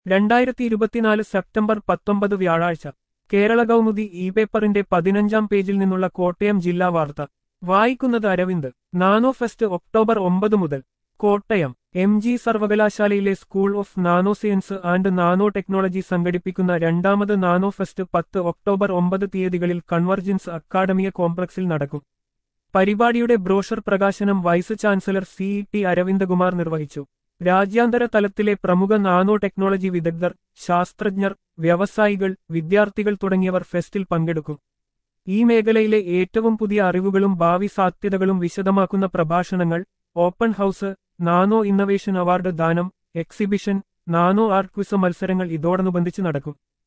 രണ്ടായിരത്തി ഇരുപത്തിനാല് സെപ്റ്റംബർ പത്തൊമ്പത് വ്യാഴാഴ്ച കേരള കൗമുദി ഇ പേപ്പറിന്റെ പതിനഞ്ചാം പേജിൽ നിന്നുള്ള കോട്ടയം ജില്ലാ വാർത്ത വായിക്കുന്നത് അരവിന്ദ് നാനോ ഫെസ്റ്റ് ഒക്ടോബർ ഒമ്പത് മുതൽ കോട്ടയം എം ജി സർവകലാശാലയിലെ school of nano science and nano technology സംഘടിപ്പിക്കുന്ന രണ്ടാമത് നാനോ ഫെസ്റ്റ് പത്ത് ഒക്ടോബർ ഒമ്പത് തീയതികളിൽ കൺവർജൻസ് അക്കാഡമിയ കോംപ്ലക്സിൽ നടക്കും പരിപാടിയുടെ ബ്രോഷർ പ്രകാശനം vice chancellor C T Aravindakumar നിർവഹിച്ചു രാജ്യാന്തര തലത്തിലെ പ്രമുഖ നാനോ ടെക്നോളജി വിദഗ്ധർ ശാസ്ത്രജ്ഞർ വ്യവസായികൾ വിദ്യാർത്ഥികൾ തുടങ്ങിയവർ ഫെസ്റ്റിൽ പങ്കെടുക്കും ഈ മേഖലയിലെ ഏറ്റവും പുതിയ അറിവുകളും ഭാവി സാധ്യതകളും വിശദമാക്കുന്ന പ്രഭാഷണങ്ങൾ open house nano innovation award ദാനം എക്സിബിഷൻ നാനോ ആർട്ട് ക്വിസ് മത്സരങ്ങൾ ഇതോടനുബന്ധിച്ച് നടക്കും